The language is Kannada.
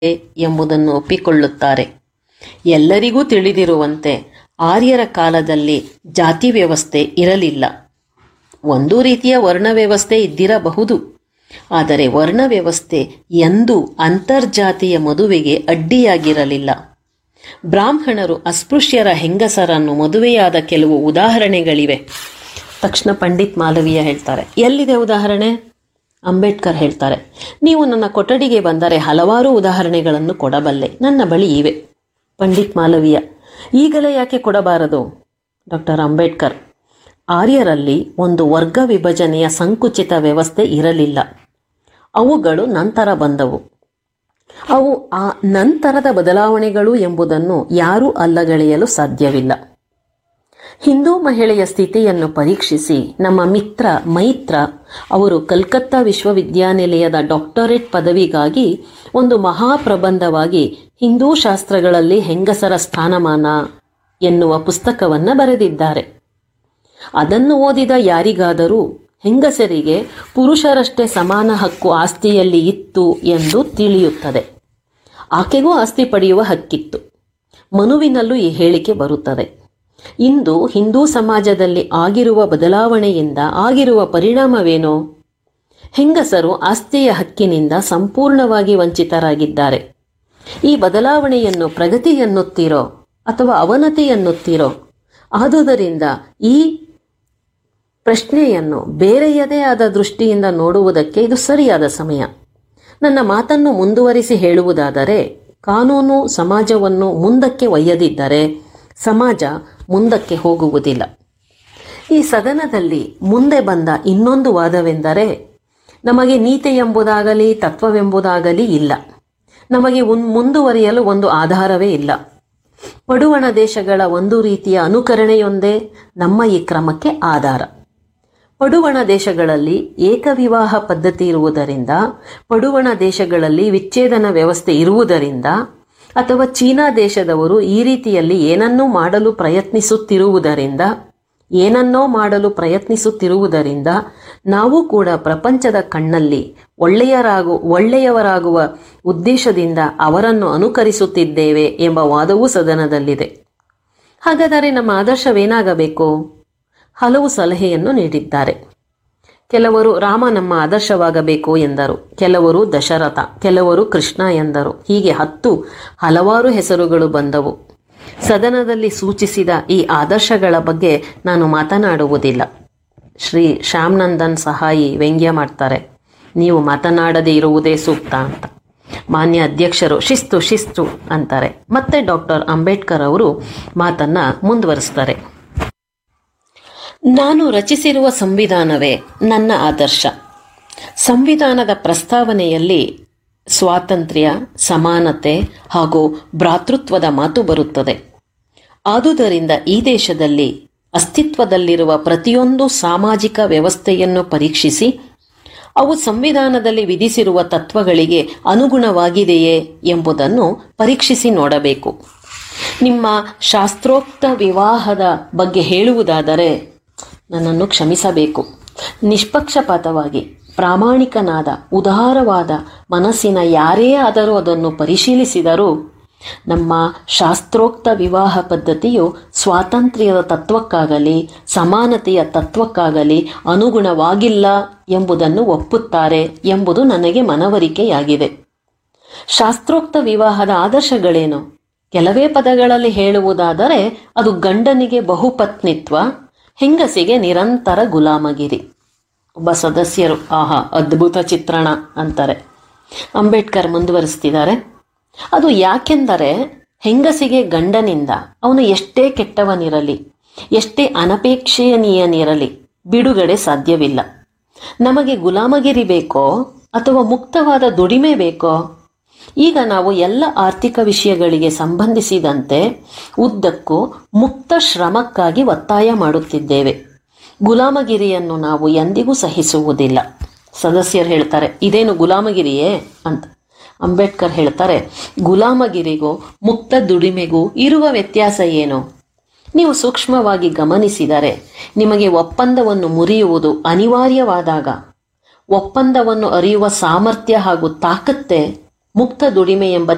ಎಂಬುದನ್ನು ಒಪ್ಪಿಕೊಳ್ಳುತ್ತಾರೆ ಎಲ್ಲರಿಗೂ ತಿಳಿದಿರುವಂತೆ ಆರ್ಯರ ಕಾಲದಲ್ಲಿ ಜಾತಿ ವ್ಯವಸ್ಥೆ ಇರಲಿಲ್ಲ ಒಂದು ರೀತಿಯ ವರ್ಣ ವ್ಯವಸ್ಥೆ ಇದ್ದಿರಬಹುದು ಆದರೆ ವರ್ಣ ವ್ಯವಸ್ಥೆ ಎಂದೂ ಅಂತರ್ಜಾತೀಯ ಮದುವೆಗೆ ಅಡ್ಡಿಯಾಗಿರಲಿಲ್ಲ ಬ್ರಾಹ್ಮಣರು ಅಸ್ಪೃಶ್ಯರ ಹೆಂಗಸರನ್ನು ಮದುವೆಯಾದ ಕೆಲವು ಉದಾಹರಣೆಗಳಿವೆ ತಕ್ಷಣ ಪಂಡಿತ್ ಮಾಲವೀಯ ಹೇಳ್ತಾರೆ ಎಲ್ಲಿದೆ ಉದಾಹರಣೆ ಅಂಬೇಡ್ಕರ್ ಹೇಳ್ತಾರೆ ನೀವು ನನ್ನ ಕೊಠಡಿಗೆ ಬಂದರೆ ಹಲವಾರು ಉದಾಹರಣೆಗಳನ್ನು ಕೊಡಬಲ್ಲೆ ನನ್ನ ಬಳಿ ಇವೆ ಪಂಡಿತ್ ಮಾಲವೀಯ ಈಗಲೇ ಯಾಕೆ ಕೊಡಬಾರದು ಡಾಕ್ಟರ್ ಅಂಬೇಡ್ಕರ್ ಆರ್ಯರಲ್ಲಿ ಒಂದು ವರ್ಗ ವಿಭಜನೆಯ ಸಂಕುಚಿತ ವ್ಯವಸ್ಥೆ ಇರಲಿಲ್ಲ ಅವುಗಳು ನಂತರ ಬಂದವು ಅವು ಆ ನಂತರದ ಬದಲಾವಣೆಗಳು ಎಂಬುದನ್ನು ಯಾರೂ ಅಲ್ಲಗಳೆಯಲು ಸಾಧ್ಯವಿಲ್ಲ ಹಿಂದೂ ಮಹಿಳೆಯ ಸ್ಥಿತಿಯನ್ನು ಪರೀಕ್ಷಿಸಿ ನಮ್ಮ ಮಿತ್ರ ಮೈತ್ರ ಅವರು ಕಲ್ಕತ್ತಾ ವಿಶ್ವವಿದ್ಯಾನಿಲಯದ ಡಾಕ್ಟರೇಟ್ ಪದವಿಗಾಗಿ ಒಂದು ಮಹಾಪ್ರಬಂಧವಾಗಿ ಹಿಂದೂ ಶಾಸ್ತ್ರಗಳಲ್ಲಿ ಹೆಂಗಸರ ಸ್ಥಾನಮಾನ ಎನ್ನುವ ಪುಸ್ತಕವನ್ನು ಬರೆದಿದ್ದಾರೆ ಅದನ್ನು ಓದಿದ ಯಾರಿಗಾದರೂ ಹೆಂಗಸರಿಗೆ ಪುರುಷರಷ್ಟೇ ಸಮಾನ ಹಕ್ಕು ಆಸ್ತಿಯಲ್ಲಿ ಇತ್ತು ಎಂದು ತಿಳಿಯುತ್ತದೆ ಆಕೆಗೂ ಆಸ್ತಿ ಪಡೆಯುವ ಹಕ್ಕಿತ್ತು ಮನುವಿನಲ್ಲೂ ಈ ಹೇಳಿಕೆ ಬರುತ್ತದೆ ಇಂದು ಹಿಂದೂ ಸಮಾಜದಲ್ಲಿ ಆಗಿರುವ ಬದಲಾವಣೆಯಿಂದ ಆಗಿರುವ ಪರಿಣಾಮವೇನು ಹೆಂಗಸರು ಆಸ್ತಿಯ ಹಕ್ಕಿನಿಂದ ಸಂಪೂರ್ಣವಾಗಿ ವಂಚಿತರಾಗಿದ್ದಾರೆ ಈ ಬದಲಾವಣೆಯನ್ನು ಪ್ರಗತಿ ಎನ್ನುತ್ತೀರೋ ಅಥವಾ ಅವನತಿ ಎನ್ನುತ್ತೀರೋ ಆದುದರಿಂದ ಈ ಪ್ರಶ್ನೆಯನ್ನು ಬೇರೆಯದೇ ಆದ ದೃಷ್ಟಿಯಿಂದ ನೋಡುವುದಕ್ಕೆ ಇದು ಸರಿಯಾದ ಸಮಯ ನನ್ನ ಮಾತನ್ನು ಮುಂದುವರಿಸಿ ಹೇಳುವುದಾದರೆ ಕಾನೂನು ಸಮಾಜವನ್ನು ಮುಂದಕ್ಕೆ ಒಯ್ಯದಿದ್ದರೆ ಸಮಾಜ ಮುಂದಕ್ಕೆ ಹೋಗುವುದಿಲ್ಲ ಈ ಸದನದಲ್ಲಿ ಮುಂದೆ ಬಂದ ಇನ್ನೊಂದು ವಾದವೆಂದರೆ ನಮಗೆ ನೀತಿ ಎಂಬುದಾಗಲಿ ತತ್ವವೆಂಬುದಾಗಲಿ ಇಲ್ಲ ನಮಗೆ ಉನ್ ಮುಂದುವರಿಯಲು ಒಂದು ಆಧಾರವೇ ಇಲ್ಲ ಪಡುವಣ ದೇಶಗಳ ಒಂದು ರೀತಿಯ ಅನುಕರಣೆಯೊಂದೇ ನಮ್ಮ ಈ ಕ್ರಮಕ್ಕೆ ಆಧಾರ ಪಡುವಣ ದೇಶಗಳಲ್ಲಿ ಏಕವಿವಾಹ ಪದ್ಧತಿ ಇರುವುದರಿಂದ ಪಡುವಣ ದೇಶಗಳಲ್ಲಿ ವಿಚ್ಛೇದನ ವ್ಯವಸ್ಥೆ ಇರುವುದರಿಂದ ಅಥವಾ ಚೀನಾ ದೇಶದವರು ಈ ರೀತಿಯಲ್ಲಿ ಏನನ್ನೂ ಮಾಡಲು ಪ್ರಯತ್ನಿಸುತ್ತಿರುವುದರಿಂದ ಏನನ್ನೋ ಮಾಡಲು ಪ್ರಯತ್ನಿಸುತ್ತಿರುವುದರಿಂದ ನಾವು ಕೂಡ ಪ್ರಪಂಚದ ಕಣ್ಣಲ್ಲಿ ಒಳ್ಳೆಯರಾಗು ಒಳ್ಳೆಯವರಾಗುವ ಉದ್ದೇಶದಿಂದ ಅವರನ್ನು ಅನುಕರಿಸುತ್ತಿದ್ದೇವೆ ಎಂಬ ವಾದವೂ ಸದನದಲ್ಲಿದೆ ಹಾಗಾದರೆ ನಮ್ಮ ಆದರ್ಶವೇನಾಗಬೇಕು ಹಲವು ಸಲಹೆಯನ್ನು ನೀಡಿದ್ದಾರೆ ಕೆಲವರು ರಾಮ ನಮ್ಮ ಆದರ್ಶವಾಗಬೇಕು ಎಂದರು ಕೆಲವರು ದಶರಥ ಕೆಲವರು ಕೃಷ್ಣ ಎಂದರು ಹೀಗೆ ಹತ್ತು ಹಲವಾರು ಹೆಸರುಗಳು ಬಂದವು ಸದನದಲ್ಲಿ ಸೂಚಿಸಿದ ಈ ಆದರ್ಶಗಳ ಬಗ್ಗೆ ನಾನು ಮಾತನಾಡುವುದಿಲ್ಲ ಶ್ರೀ ಶ್ಯಾಮ್ನಂದನ್ ಸಹಾಯಿ ವ್ಯಂಗ್ಯ ಮಾಡ್ತಾರೆ ನೀವು ಮಾತನಾಡದೇ ಇರುವುದೇ ಸೂಕ್ತ ಅಂತ ಮಾನ್ಯ ಅಧ್ಯಕ್ಷರು ಶಿಸ್ತು ಶಿಸ್ತು ಅಂತಾರೆ ಮತ್ತೆ ಡಾಕ್ಟರ್ ಅಂಬೇಡ್ಕರ್ ಅವರು ಮಾತನ್ನ ಮುಂದುವರಿಸ್ತಾರೆ ನಾನು ರಚಿಸಿರುವ ಸಂವಿಧಾನವೇ ನನ್ನ ಆದರ್ಶ ಸಂವಿಧಾನದ ಪ್ರಸ್ತಾವನೆಯಲ್ಲಿ ಸ್ವಾತಂತ್ರ್ಯ ಸಮಾನತೆ ಹಾಗೂ ಭ್ರಾತೃತ್ವದ ಮಾತು ಬರುತ್ತದೆ ಆದುದರಿಂದ ಈ ದೇಶದಲ್ಲಿ ಅಸ್ತಿತ್ವದಲ್ಲಿರುವ ಪ್ರತಿಯೊಂದು ಸಾಮಾಜಿಕ ವ್ಯವಸ್ಥೆಯನ್ನು ಪರೀಕ್ಷಿಸಿ ಅವು ಸಂವಿಧಾನದಲ್ಲಿ ವಿಧಿಸಿರುವ ತತ್ವಗಳಿಗೆ ಅನುಗುಣವಾಗಿದೆಯೇ ಎಂಬುದನ್ನು ಪರೀಕ್ಷಿಸಿ ನೋಡಬೇಕು ನಿಮ್ಮ ಶಾಸ್ತ್ರೋಕ್ತ ವಿವಾಹದ ಬಗ್ಗೆ ಹೇಳುವುದಾದರೆ ನನ್ನನ್ನು ಕ್ಷಮಿಸಬೇಕು ನಿಷ್ಪಕ್ಷಪಾತವಾಗಿ ಪ್ರಾಮಾಣಿಕನಾದ ಉದಾರವಾದ ಮನಸ್ಸಿನ ಯಾರೇ ಆದರೂ ಅದನ್ನು ಪರಿಶೀಲಿಸಿದರೂ ನಮ್ಮ ಶಾಸ್ತ್ರೋಕ್ತ ವಿವಾಹ ಪದ್ಧತಿಯು ಸ್ವಾತಂತ್ರ್ಯದ ತತ್ವಕ್ಕಾಗಲಿ ಸಮಾನತೆಯ ತತ್ವಕ್ಕಾಗಲಿ ಅನುಗುಣವಾಗಿಲ್ಲ ಎಂಬುದನ್ನು ಒಪ್ಪುತ್ತಾರೆ ಎಂಬುದು ನನಗೆ ಮನವರಿಕೆಯಾಗಿದೆ ಶಾಸ್ತ್ರೋಕ್ತ ವಿವಾಹದ ಆದರ್ಶಗಳೇನು ಕೆಲವೇ ಪದಗಳಲ್ಲಿ ಹೇಳುವುದಾದರೆ ಅದು ಗಂಡನಿಗೆ ಬಹುಪತ್ನಿತ್ವ ಹೆಂಗಸಿಗೆ ನಿರಂತರ ಗುಲಾಮಗಿರಿ ಒಬ್ಬ ಸದಸ್ಯರು ಆಹಾ ಅದ್ಭುತ ಚಿತ್ರಣ ಅಂತಾರೆ ಅಂಬೇಡ್ಕರ್ ಮುಂದುವರಿಸ್ತಿದ್ದಾರೆ ಅದು ಯಾಕೆಂದರೆ ಹೆಂಗಸಿಗೆ ಗಂಡನಿಂದ ಅವನು ಎಷ್ಟೇ ಕೆಟ್ಟವನಿರಲಿ ಎಷ್ಟೇ ಅನಪೇಕ್ಷಣೀಯನಿರಲಿ ಬಿಡುಗಡೆ ಸಾಧ್ಯವಿಲ್ಲ ನಮಗೆ ಗುಲಾಮಗಿರಿ ಬೇಕೋ ಅಥವಾ ಮುಕ್ತವಾದ ದುಡಿಮೆ ಬೇಕೋ ಈಗ ನಾವು ಎಲ್ಲ ಆರ್ಥಿಕ ವಿಷಯಗಳಿಗೆ ಸಂಬಂಧಿಸಿದಂತೆ ಉದ್ದಕ್ಕೂ ಮುಕ್ತ ಶ್ರಮಕ್ಕಾಗಿ ಒತ್ತಾಯ ಮಾಡುತ್ತಿದ್ದೇವೆ ಗುಲಾಮಗಿರಿಯನ್ನು ನಾವು ಎಂದಿಗೂ ಸಹಿಸುವುದಿಲ್ಲ ಸದಸ್ಯರು ಹೇಳ್ತಾರೆ ಇದೇನು ಗುಲಾಮಗಿರಿಯೇ ಅಂತ ಅಂಬೇಡ್ಕರ್ ಹೇಳ್ತಾರೆ ಗುಲಾಮಗಿರಿಗೂ ಮುಕ್ತ ದುಡಿಮೆಗೂ ಇರುವ ವ್ಯತ್ಯಾಸ ಏನು ನೀವು ಸೂಕ್ಷ್ಮವಾಗಿ ಗಮನಿಸಿದರೆ ನಿಮಗೆ ಒಪ್ಪಂದವನ್ನು ಮುರಿಯುವುದು ಅನಿವಾರ್ಯವಾದಾಗ ಒಪ್ಪಂದವನ್ನು ಅರಿಯುವ ಸಾಮರ್ಥ್ಯ ಹಾಗೂ ತಾಕತ್ತೆ ಮುಕ್ತ ದುಡಿಮೆ ಎಂಬ